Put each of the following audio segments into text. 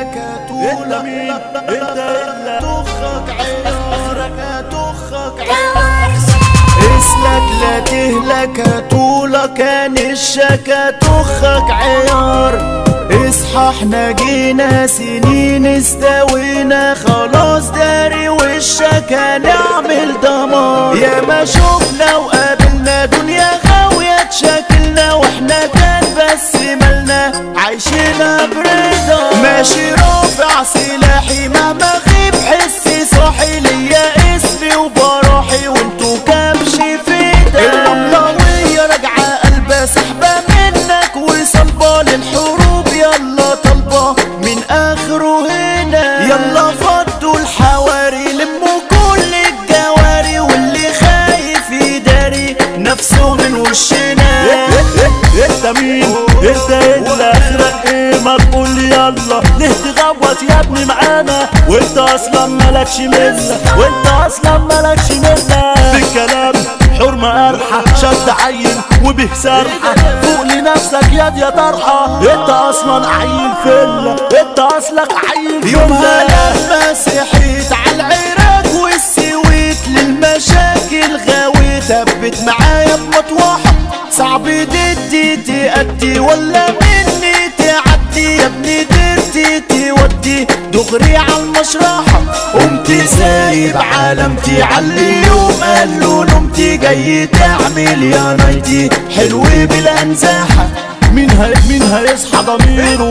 انت مين انت الا تخك عيارك تخك اسلك لا تهلك طولك كان الشكا تخك عيار اصحى احنا جينا سنين استوينا خلاص داري وشك هنعمل دمار يا ما شفنا وقابلنا دنيا غاوية تشكلنا واحنا كان بس مالنا عايشينها برضا ماشي رافع سلاحي مهما غيب حسي صاحي ليا اسمي وبراحي وانتو كبش فدا الرملاوية راجعة قلبها سحبة منك وصلبة للحروب يلا طالبة من اخره هنا يلا فضوا الحواري لموا كل الجواري واللي خايف يداري نفسه من وشنا انت مين انت الا اخرك ايه ما تقول لي يلا ليه تغوط يا ابني معانا وانت اصلا مالكش مله وانت اصلا مالكش مله بالكلام حرمة قرحة شد عين وبه سرحة فوق لنفسك ياد يا طرحة انت اصلا عيل فلة انت اصلك عيل يومها فلة لما صحيت على العراق والسويت للمشاكل غاوي ثبت معايا بمطوحة صعب ددي تأدي ولا مني تعدي يا ابني درتي تودي دغري على المشرحة قمت سايب عالمتي علي يوم قالوا نمتي جاي تعمل يا نايتي حلو بالانزاحة مين هي مين هيصحى ضميره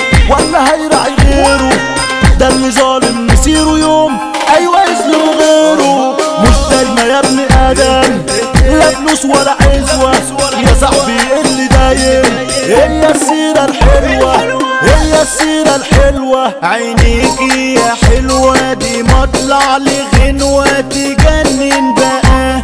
ولا هيراعي غيره ده اللي ظالم مسيره يوم ايوه يظلم غيره مش دايما يا ابن ادم لا فلوس ولا عزوه يا صاحبي اللي دايم هي السيره الحلوه هي السيره الحلوه عينيكي يا حلوة دي مطلع لغنوة تجنن بقى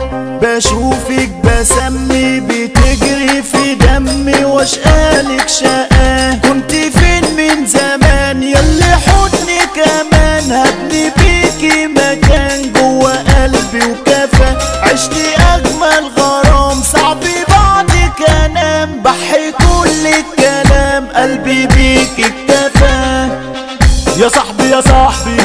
بشوفك بسمي بتجري في دمي واشقالك شقاه كنت فين من زمان ياللي حضني كمان هبني بيكي مكان جوا قلبي وكفى عشتي اجمل غرام صعب بعدك انام بحي كل الكلام قلبي بيك اكتفى يا صاحبي يا صاحبي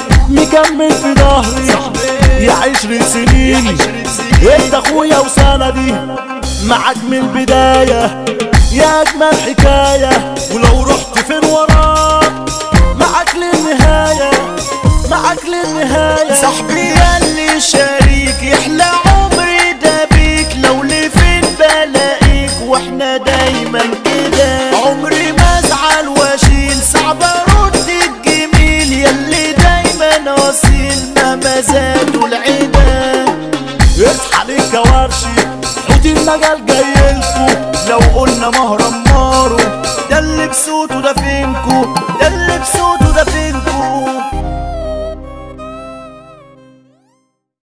مكمل في ظهري يا عشر سنين انت اخويا وسندي معاك من البداية يا اجمل حكاية ولو رحت فين وراك معاك للنهاية معاك للنهاية صاحبي ياللي شريك يحلى عمري ده بيك لو لفين بلاقيك واحنا دايما كده عمري ما ازعل واشيل صعب ارد الجميل ياللي دايما اصيل مهما زادوا العدا اصحى للكوارشي حوت المجال جايلكوا لو قلنا مهرم مارو ده اللي بصوته ده فينكو